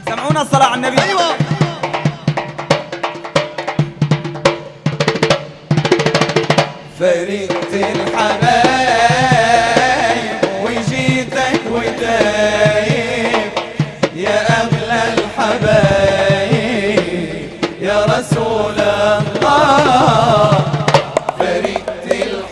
سمعونا الصلاة على النبي ايوه فرقت الحبايب وجيتك وتايب يا أغلى الحبايب يا رسول الله فرقت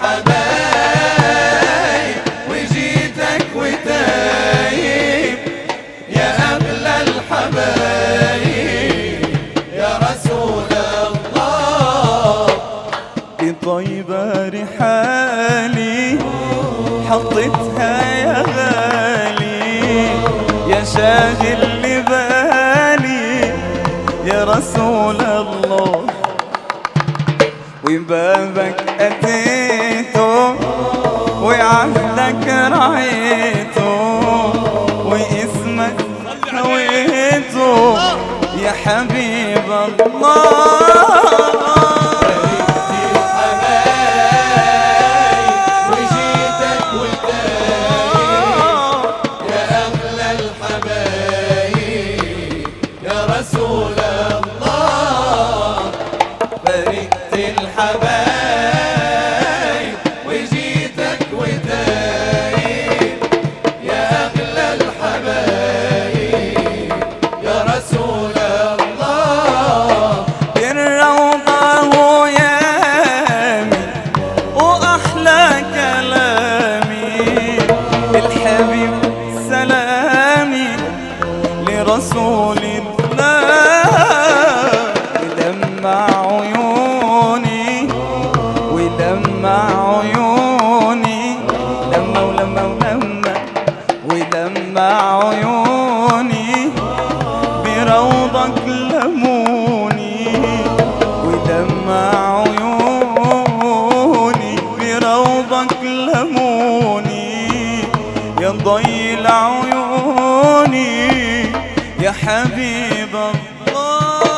الحبايب وجيتك وتايب يا أغلى الحبايب يا رسول الله بطيبة رحالي حطيتها يا غالي يا شاغل لبالي يا رسول الله وبابك أتيته وعهدك رعيته واسمك هويته يا حبيب الله وجيتك يا أغلى الحبايب يا رسول الله فرقت الحبايب وجيتك وتايب يا أغلى الحبايب يا رسول الله الروضة يامي وأحلى كلامي الحبيب سلامي لرسول الله ودمع عيوني ودمع عيوني لما ولما ولما ودمع عيوني بروضك لموني ودمع عيوني بروضك لموني يا ضيل عيوني يا حبيب الله